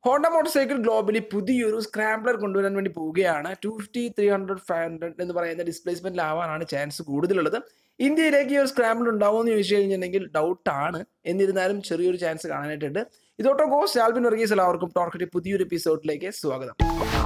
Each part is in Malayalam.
ഹോണ്ട മോട്ടോർ സൈക്കിൾ ഗ്ലോബലി പുതിയൊരു സ്ക്രാംബ്ലർ കൊണ്ടുവരാൻ വേണ്ടി പോവുകയാണ് two fifty three hundred five hundred എന്ന് പറയുന്ന ഡിസ്പ്ലേസ്മെന്റിലാവാനാണ് ചാൻസ് കൂടുതലുള്ളത് ഇന്ത്യയിലേക്ക് ഈ ഒരു സ്ക്രാമ്പിൾ ഉണ്ടാവുമെന്ന് ചോദിച്ചു കഴിഞ്ഞിട്ടുണ്ടെങ്കിൽ ഡൗട്ടാണ് എന്നിരുന്നാലും ചെറിയൊരു ചാൻസ് കാണാനായിട്ടുണ്ട് ഇതോട്ടോ ഗോസ് ആൽബിൻ വർഗീസ് എല്ലാവർക്കും ടോർക്കറ്റ് പുതിയൊരു എപ്പിസോഡിലേക്ക് സ്വാഗതം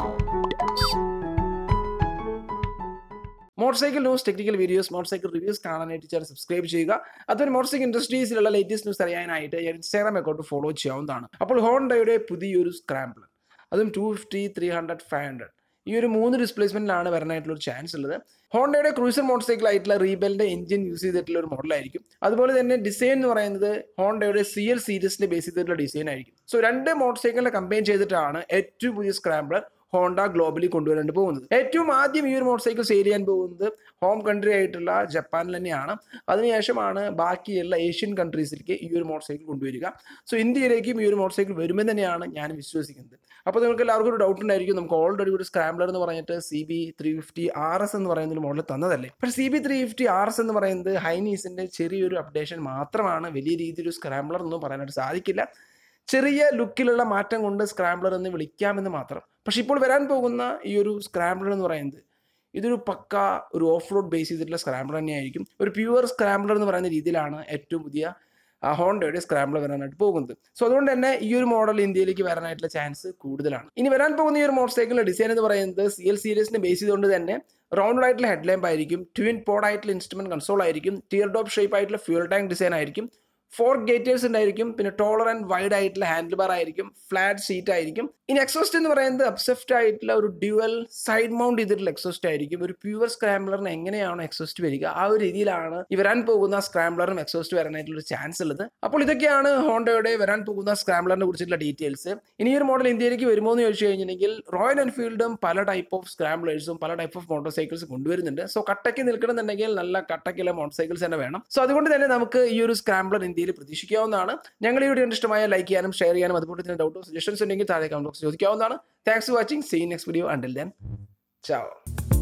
motorcycle news technical videos motorcycle reviews കാണാനായിട്ട് ചാനൽ സബ്സ്ക്രൈബ് ചെയ്യുക അതുപോലെ മോട്ടോർ സൈക്കിൾ ഇൻഡസ്ട്രീസിലുള്ള ലേറ്റസ്റ്റ് ന്യൂസ് അറിയാനായിട്ട് ഞാൻ ഇൻസ്റ്റാഗ്രാം അക്കൗണ്ട് ഫോളോ ചെയ്യാവുന്നതാണ് അപ്പോൾ ഹോണ്ടയുടെ പുതിയൊരു സ്ക്രാമ്പിൾ അതും two fifty three hundred five hundred ഈ ഒരു മൂന്ന് ഡിസ്പ്ലേസ്മെന്റിലാണ് വരാനായിട്ടുള്ള ഒരു ചാൻസ് ഉള്ളത് ഹോണ്ടയുടെ ക്രൂസർ മോട്ടോർ സൈക്കിൾ ആയിട്ടുള്ള റീബലിന്റെ എഞ്ചിൻ യൂസ് ചെയ്തിട്ടുള്ള ഒരു മോഡലായിരിക്കും അതുപോലെ തന്നെ ഡിസൈൻ എന്ന് പറയുന്നത് ഹോണ്ടയുടെ സി എൽ സീരീസിന്റെ ബേസ് ചെയ്തിട്ടുള്ള ഡിസൈൻ ആയിരിക്കും സോ രണ്ട് മോട്ടോർ സൈക്കിളിനെ കമ്പയിൻ ചെയ്തിട്ടാണ് ഏറ്റവും പുതിയ സ്ക്രാമ്പിളർ ഹോണ്ട ഗ്ലോബലി കൊണ്ടുവരാൻ പോകുന്നത് ഏറ്റവും ആദ്യം ഈ ഒരു മോട്ടോർ സൈക്കിൾ സെയിൽ ചെയ്യാൻ പോകുന്നത് ഹോം കൺട്രി ആയിട്ടുള്ള ജപ്പാനിൽ തന്നെയാണ് അതിനുശേഷമാണ് ബാക്കിയുള്ള ഏഷ്യൻ കൺട്രീസിലേക്ക് ഈ ഒരു മോട്ടോർ സൈക്കിൾ കൊണ്ടുവരിക സോ ഇന്ത്യയിലേക്കും ഈ ഒരു മോട്ടോർ സൈക്കിൾ വരുമെന്ന് തന്നെയാണ് ഞാൻ വിശ്വസിക്കുന്നത് അപ്പോൾ നിങ്ങൾക്ക് എല്ലാവർക്കും ഒരു ഡൗട്ട് ഉണ്ടായിരിക്കും നമുക്ക് ഓൾറെഡി ഒരു സ്ക്രാംബ്ലർ എന്ന് പറഞ്ഞിട്ട് C B three fifty R S എന്ന് പറയുന്ന ഒരു മോഡൽ തന്നതല്ലേ പക്ഷേ C B three fifty R S എന്ന് പറയുന്നത് ഹൈനീസിന്റെ ചെറിയൊരു അപ്ഡേഷൻ മാത്രമാണ് വലിയ രീതിയിൽ സ്ക്രാംബ്ലർ ഒന്നും പറയാനായിട്ട് സാധിക്കില്ല ചെറിയ ലുക്കിലുള്ള മാറ്റം കൊണ്ട് സ്ക്രാംബ്ലർ എന്ന് വിളിക്കാമെന്ന് മാത്രം പക്ഷെ ഇപ്പോൾ വരാൻ പോകുന്ന ഈ ഒരു സ്ക്രാംബ്ലർ എന്ന് പറയുന്നത് ഇതൊരു പക്ക ഒരു ഓഫ് റോഡ് ബേസ് ചെയ്തിട്ടുള്ള സ്ക്രാംബ്ലർ തന്നെയായിരിക്കും ഒരു പ്യുവർ സ്ക്രാംബ്ലർ എന്ന് പറയുന്ന രീതിയിലാണ് ഏറ്റവും പുതിയ ആ ഹോണ്ടയുടെ സ്ക്രാംബ്ലർ വരാനായിട്ട് പോകുന്നത് സോ അതുകൊണ്ട് തന്നെ ഈ ഒരു മോഡൽ ഇന്ത്യയിലേക്ക് വരാനായിട്ടുള്ള ചാൻസ് കൂടുതലാണ് ഇനി വരാൻ പോകുന്ന ഈ ഒരു മോട്ടോർ സൈക്കിളിന്റെ ഡിസൈൻ എന്ന് പറയുന്നത് സി എൽ സീരീസിനെ ബേസ് ചെയ്തുകൊണ്ട് തന്നെ റൗണ്ട് ആയിട്ടുള്ള ഹെഡ് ലാമ്പ് ആയിരിക്കും ട്വിൻ പോഡ് ആയിട്ടുള്ള ഇൻസ്ട്രുമെന്റ് കൺസോൾ ആയിരിക്കും ടിയർ ഡോപ്പ് ഷേപ്പ് ആയിട്ടുള്ള ഫ്യൂൽ ടാങ്ക് ഡിസൈൻ ആയിരിക്കും ഫോർ ഗേറ്റേഴ്സ് ഉണ്ടായിരിക്കും പിന്നെ ടോളർ ആൻഡ് വൈഡ് ആയിട്ടുള്ള ഹാൻഡിൽ ബാർ ആയിരിക്കും ഫ്ലാറ്റ് സീറ്റ് ആയിരിക്കും ഇനി എക്സോസ്റ്റ് എന്ന് പറയുന്നത് അപ്സെഫ്റ്റ് ആയിട്ടുള്ള ഒരു ഡ്യുവൽ സൈഡ് മൗണ്ട് ചെയ്തിട്ടുള്ള എക്സോസ്റ്റ് ആയിരിക്കും ഒരു പ്യുവർ സ്ക്രാംബ്ലറിന് എങ്ങനെയാണോ എക്സോസ്റ്റ് വരിക ആ ഒരു രീതിയിലാണ് ഈ വരാൻ പോകുന്ന സ്ക്രാംബ്ലറും എക്സോസ്റ്റ് വരാനായിട്ടുള്ള ചാൻസ് ഉള്ളത് അപ്പോൾ ഇതൊക്കെയാണ് ഹോണ്ടയുടെ വരാൻ പോകുന്ന സ്ക്രാംബ്ലറിനെ കുറിച്ചിട്ടുള്ള ഡീറ്റെയിൽസ് ഇനി ഈ ഒരു മോഡൽ ഇന്ത്യയിലേക്ക് വരുമോ എന്ന് ചോദിച്ചു കഴിഞ്ഞിട്ടുണ്ടെങ്കിൽ റോയൽ എൻഫീൽഡും പല ടൈപ്പ് ഓഫ് സ്ക്രാംബ്ലേഴ്സും പല ടൈപ്പ് ഓഫ് മോട്ടോർ സൈക്കിൾസ് കൊണ്ടുവരുന്നുണ്ട് സോ കട്ടയ്ക്ക് നിൽക്കണമെന്നുണ്ടെങ്കിൽ നല്ല കട്ടയ്ക്കുള്ള മോട്ടോർ സൈക്കിൾസ് തന്നെ വേണം സോ അതുകൊണ്ട് തന്നെ നമുക്ക് ഈ ഒരു സ്ക്രാംബ്ലർ ഇന്ത്യയിൽ പ്രതീക്ഷിക്കാവുന്നതാണ് ഞങ്ങൾ ഈ വീഡിയോ ഇഷ്ടമായ ലൈക്ക് ചെയ്യാനും ഷെയർ ചെയ്യാനും അതുപോലെ തന്നെ ഡൗട്ടോ സജഷൻസ് ഉണ്ടെങ്കിൽ താഴെ കമന്റ് ബോക്സ് ചോദിക്കാവുന്നതാണ് thanks for watching see next video until then ചാओ